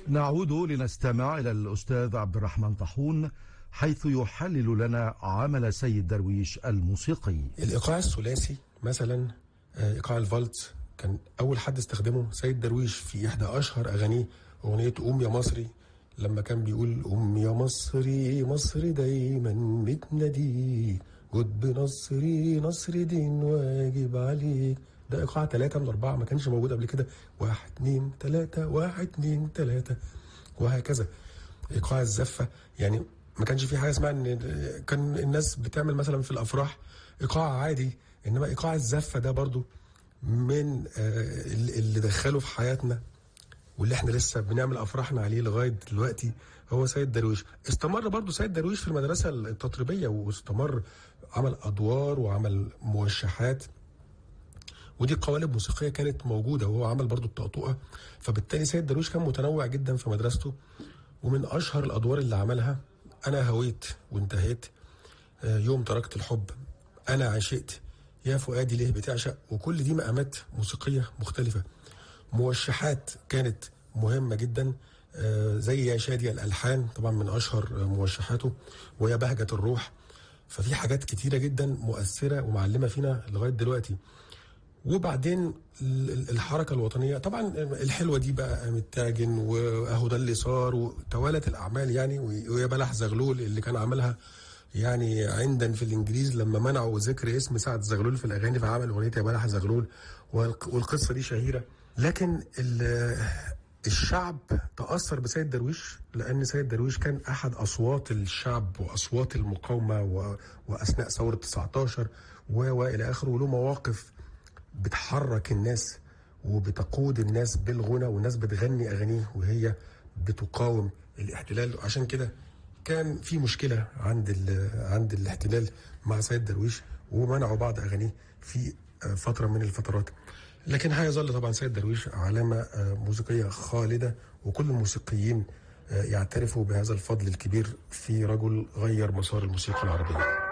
نعود لنستمع إلى الأستاذ عبد الرحمن طاحون حيث يحلل لنا عمل سيد درويش الموسيقي الايقاع الثلاثي مثلا آه، ايقاع الفالتس كان اول حد استخدمه سيد درويش في احدى اشهر اغانيه اغنيه قوم يا مصري لما كان بيقول قوم يا مصري مصر دايما بتناديك جد بنصري نصر دين واجب عليك ده ايقاع ثلاثة من أربعة ما كانش موجود قبل كده واحد اتنين تلاتة واحد اتنين تلاتة وهكذا ايقاع الزفة يعني ما كانش في حاجة اسمها ان كان الناس بتعمل مثلا في الافراح ايقاع عادي انما ايقاع الزفة ده برضو من آه، اللي دخله في حياتنا واللي احنا لسه بنعمل افراحنا عليه لغايه دلوقتي هو سيد درويش استمر برضو سيد درويش في المدرسه التطريبيه واستمر عمل ادوار وعمل موشحات ودي قوالب موسيقيه كانت موجوده وهو عمل برضو الطقطقه فبالتالي سيد درويش كان متنوع جدا في مدرسته ومن اشهر الادوار اللي عملها انا هويت وانتهيت آه، يوم تركت الحب انا عشقت يا فؤادي ليه بتعشق وكل دي مقامات موسيقيه مختلفه موشحات كانت مهمه جدا آه، زي يا شادي الالحان طبعا من اشهر آه، موشحاته ويا بهجه الروح ففي حاجات كتيره جدا مؤثره ومعلمه فينا لغايه دلوقتي وبعدين ال- ال- الحركه الوطنيه طبعا الحلوه دي بقى قامت تاجن واهو ده اللي صار وتوالت الاعمال يعني و- ويا بلح زغلول اللي كان عملها يعني عندن في الانجليز لما منعوا ذكر اسم سعد زغلول في الاغاني فعمل اغنيه يا بلح زغلول والق- والقصه دي شهيره لكن ال- الشعب تاثر بسيد درويش لان سيد درويش كان احد اصوات الشعب واصوات المقاومه و... واثناء ثوره 19 و والى اخره وله مواقف بتحرك الناس وبتقود الناس بالغنى والناس بتغني اغانيه وهي بتقاوم الاحتلال عشان كده كان في مشكله عند ال- عند الاحتلال مع سيد درويش ومنعوا بعض اغانيه في آه، فتره من الفترات لكن هيظل طبعا سيد درويش علامه آه، موسيقيه خالده وكل الموسيقيين آه، يعترفوا بهذا الفضل الكبير في رجل غير مسار الموسيقى العربيه